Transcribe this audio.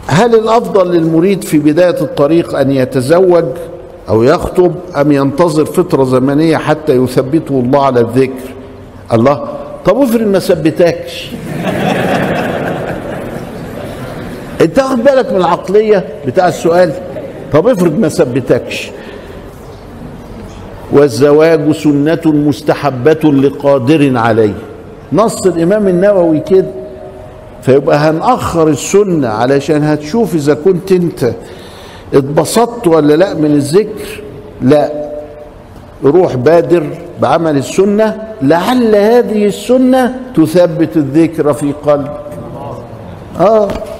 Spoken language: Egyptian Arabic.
هل الافضل للمريد في بدايه الطريق ان يتزوج او يخطب ام ينتظر فتره زمنيه حتى يثبته الله على الذكر الله طب افرض ما ثبتكش انت واخد بالك من العقليه بتاع السؤال طب افرض ما ثبتكش والزواج سنة مستحبة لقادر عليه نص الإمام النووي كده فيبقى هنأخر السنة علشان هتشوف إذا كنت أنت اتبسطت ولا لا من الذكر لا روح بادر بعمل السنة لعل هذه السنة تثبت الذكر في قلبك اه